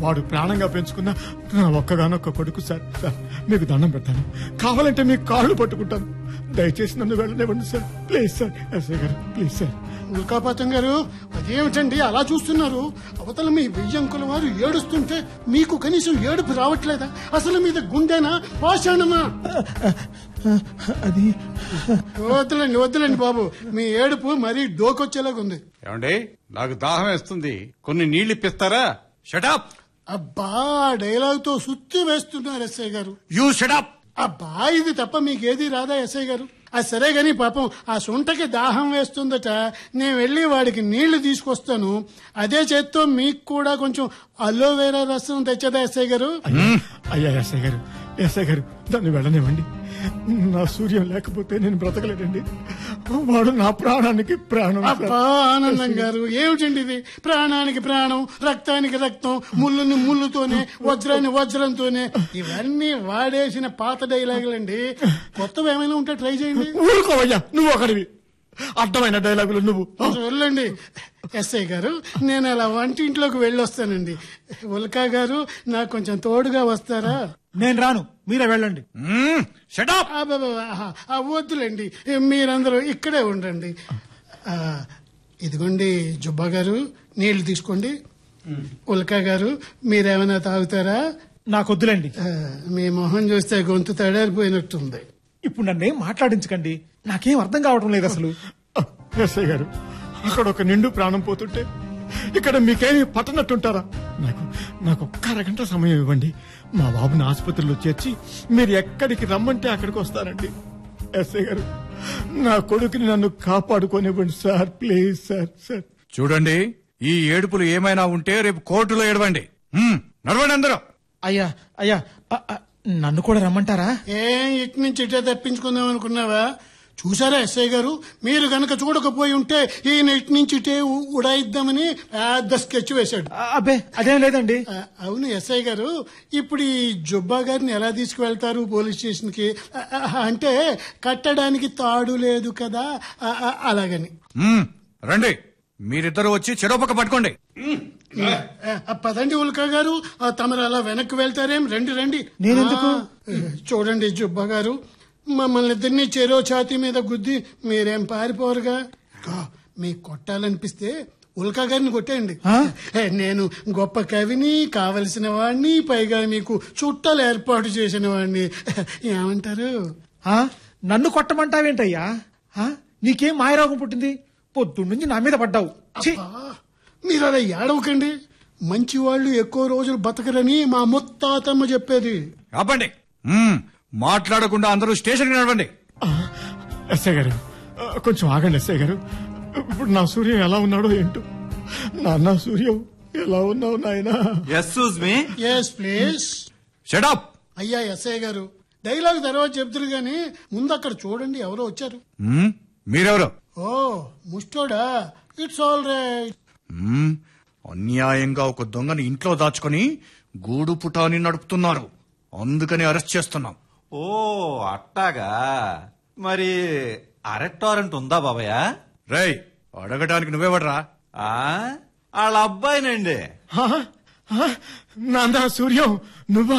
వాడు ప్రాణంగా పెంచుకున్న నా ఒక్కగానొక్క కొడుకు సార్ సార్ మీకు దండం పెడతాను కావాలంటే మీ కాళ్ళు పట్టుకుంటాను దయచేసి నన్ను వెళ్ళనివ్వండి sir please sir SI garu please sir ఉల్కాపాతం గారు అదేమిటండి అలా చూస్తున్నారు అవతల మీ వెయ్యంకుల వారు ఏడుస్తుంటే మీకు కనీసం ఏడుపు రావట్లేదా అసలు మీద గుండెనా పాషాణమా అది వద్దులండి వద్దులండి బాబు మీ ఏడుపు మరీ డోకొచ్చేలాగా ఉంది ఏమండి నాకు దాహం వేస్తుంది కొన్ని నీళ్లు ఇప్పిస్తారా షటప్ అబ్బా డైలాగ్ తో సుత్తి వేస్తున్నారు ఎస్ఐ గారు యూ షటప్ అబ్బా ఇది తప్ప మీకేది రాదా ఎస్ఐ గారు అది సరే గాని పాపం ఆ సొంటకి దాహం వేస్తుందట నేను వెళ్ళి వాడికి నీళ్లు తీసుకొస్తాను అదే చేత్తో మీకు కూడా కొంచెం అలోవేరా రసం తెచ్చదా ఎస్ఐ గారు అయ్యా ఎస్ఐ గారు ఎస్ఐ గారు దాన్ని వెళ్ళనివ్వండి నా సూర్యం లేకపోతే నేను బ్రతకలేనండి వాడు నా ప్రాణానికి ప్రాణం సార్. అబ్బా ఆనందం గారు ఏమిటండి ఇది ప్రాణానికి ప్రాణం రక్తానికి రక్తం ముళ్ళుని ముళ్ళుతోనే వజ్రాన్ని వజ్రంతోనే ఇవన్నీ వాడేసిన పాత డైలాగులండి కొత్తవి ఏమైనా ఉంటే ట్రై చేయండి ఊరుకోవయ్యా నువ్వు ఒకడివి అడ్డమైన డైలాగులు నువ్వు కొంచెం వెళ్ళండి ఎస్ఐ గారు నేను అలా వంటింట్లోకి వెళ్ళొస్తానండి ఉల్కా గారు నాకు కొంచెం తోడుగా వస్తారా నేను రాను మీరే వెళ్ళండి షటప్ అబ్బబ్బబ్బ, ఆహా, ఆ, వద్దులేండి మీరందరూ ఇక్కడే ఉండండి ఆ, ఇదిగోండి జుబ్బా గారు నీళ్లు తీసుకోండి ఉల్కా గారు మీరేమైనా తాగుతారా నాకు వద్దులేండి ఆ, మీ మొహం చూస్తే గొంతు తడారిపోయినట్టుంది ఇప్పుడు నన్నేం మాట్లాడించకండి నాకేం అర్థం కావటం లేదు అసలు ఎస్ఐ గారు అక్కడ ఒక నిండు ప్రాణం పోతుంటే ఇక్కడ మీకేమి పట్టనట్టుంటారా నాకు నాకు ఒక్క అరగంట సమయం ఇవ్వండి మా బాబుని ఆసుపత్రిలో చేర్చి మీరు ఎక్కడికి రమ్మంటే అక్కడికి వస్తానండి ఎస్ఐ గారు నా కొడుకుని నన్ను కాపాడుకోనివ్వండి సార్ ప్లీజ్ సార్ సార్ చూడండి ఈ ఏడుపులు ఏమైనా ఉంటే రేపు కోర్టులో ఏడవండి హ్మ్, నడవండి అందరూ అయ్యా అయ్యా అ, అ, నన్ను కూడా రమ్మంటారా ఏం ఇటు నుంచి ఇటే తప్పించుకుందాం అనుకున్నావా చూసారా ఎస్ఐ గారు మీరు గనక చూడకపోయి ఉంటే ఈయన ఇటు నుంచి ఇటే ఉ- ఉడాయిద్దామని పెద్ద స్కెచ్ వేశాడు అ, అబ్బే అదేం లేదండి ఆ, అవును ఎస్ఐ గారు ఇప్పుడు ఈ జుబ్బా గారిని ఎలా తీసుకువెళ్తారు పోలీస్ స్టేషన్ కి అంటే కట్టడానికి తాడు లేదు కదా ఆ, ఆ, అలాగని హ్మ్, రండి మీరిద్దరూ వచ్చి చెరోపక్క పట్టుకోండి ఆ, పదండి ఉల్కా గారు ఆ, తమరు అలా వెనక్కి వెళ్తారేం రండి రండి నేనెందుకు? ఆ, చూడండి జుబ్బా గారు మమ్మల్ని ఇద్దరిని చెరో ఛాతీ మీద గుద్ది మీరేం పారిపోరుగా గా, మీకు కొట్టాలనిపిస్తే ఉల్కా గారిని కొట్టేయండి ఆ? ఏ, నేను గొప్ప కవిని కావలసిన వాడిని పైగా మీకు చుట్టాలు ఏర్పాటు చేసిన వాడిని ఏమంటారు ఆ, నన్ను కొట్టమంటావేంటయ్యా ఆ, నీకేం మాయరోగం పుట్టింది పొద్దున్న నుంచి నా మీద పడ్డావు ఛీ! ఆ, మీరు అలా ఏడవకండి మంచి వాళ్ళు ఎక్కువ రోజులు బతకరని మా ముత్తాతమ్మ చెప్పేది ఆపండి హ్మ్, మాట్లాడకుండా అందరూ స్టేషన్కి నడవండి ఆ, ఎస్ఐ గారు ఆ, కొంచెం ఆగండి ఎస్ఐ గారు ఇప్పుడు నా సూర్యం ఎలా ఉన్నాడో ఏంటో నాన్న సూర్యం ఎలా ఉన్నావు నాయనా ఎస్సూజ్ మీ ఎస్ ప్లీజ్ షటప్ అయ్యా ఎస్ఐ గారు డైలాగ్ తర్వాత చెప్తురు గాని ముందు అక్కడ చూడండి ఎవరో వచ్చారు మీరెవరు ఓ ముస్టోడా ఇట్స్ ఆల్ రైట్ హ్మ్, అన్యాయంగా ఒక దొంగని ఇంట్లో దాచుకొని గూడు పుటాని నడుపుతున్నారు అందుకని అరెస్ట్ చేస్తున్నాం ఓ అట్టాగా మరి అరెస్ట్ వారెంట్ ఉందా బాబయ్య రేయ్ అడగటానికి నువ్వేవడరా ఆ వాళ్ళ అబ్బాయినండి ఆ, ఆ, నాన్న సూర్యం నువ్వా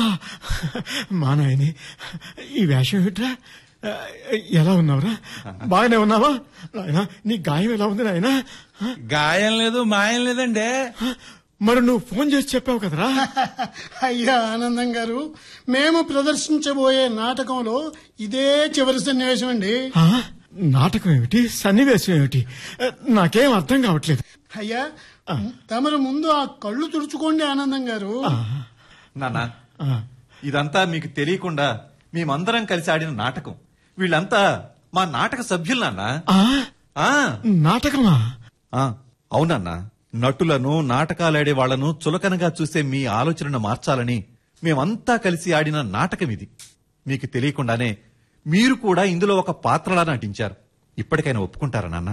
మా నాయని ఈ వేషం ఏమిట్రా ఆ, ఎలా ఉన్నావురా బాగానే ఉన్నావా నాయనా నీ గాయం ఎలా ఉంది నాయనా ఆ, గాయం లేదు మాయం లేదండి మరి నువ్వు ఫోన్ చేసి చెప్పావు కదరా అయ్యా ఆనందం గారు మేము ప్రదర్శించబోయే నాటకంలో ఇదే చివరి సన్నివేశం అండి ఆ, నాటకం ఏమిటి సన్నివేశం ఏమిటి ఆ, నాకేం అర్థం కావట్లేదు అయ్యా తమరు ముందు ఆ కళ్ళు తుడుచుకోండి ఆనందం గారు నాన్న ఆ, ఇదంతా మీకు తెలియకుండా మేమందరం కలిసి ఆడిన నాటకం వీళ్ళంతా మా నాటక సభ్యులు నాన్న ఆ, ఆ, నాటకమా ఆ, అవునన్నా నటులను నాటకాలాడే వాళ్లను చులకనగా చూసే మీ ఆలోచనను మార్చాలని మేమంతా కలిసి ఆడిన నాటకం ఇది మీకు తెలియకుండానే మీరు కూడా ఇందులో ఒక పాత్రలా నటించారు ఇప్పటికైనా ఒప్పుకుంటారా నాన్న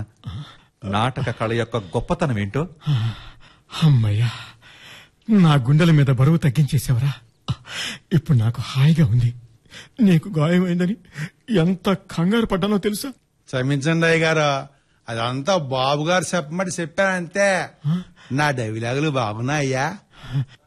నాటక కళ యొక్క గొప్పతనం ఏంటో అమ్మయ్యా నా గుండెల మీద బరువు తగ్గించేసావరా ఇప్పుడు నాకు హాయిగా ఉంది నీకు గాయమైందని ఎంత కంగారు పడ్డానో తెలుసా క్షమించండి అయ్య గారు అదంతా బాబు గారు చెప్పమని చెప్పానంతే నా డైలాగులు బాగున్నాయ్యా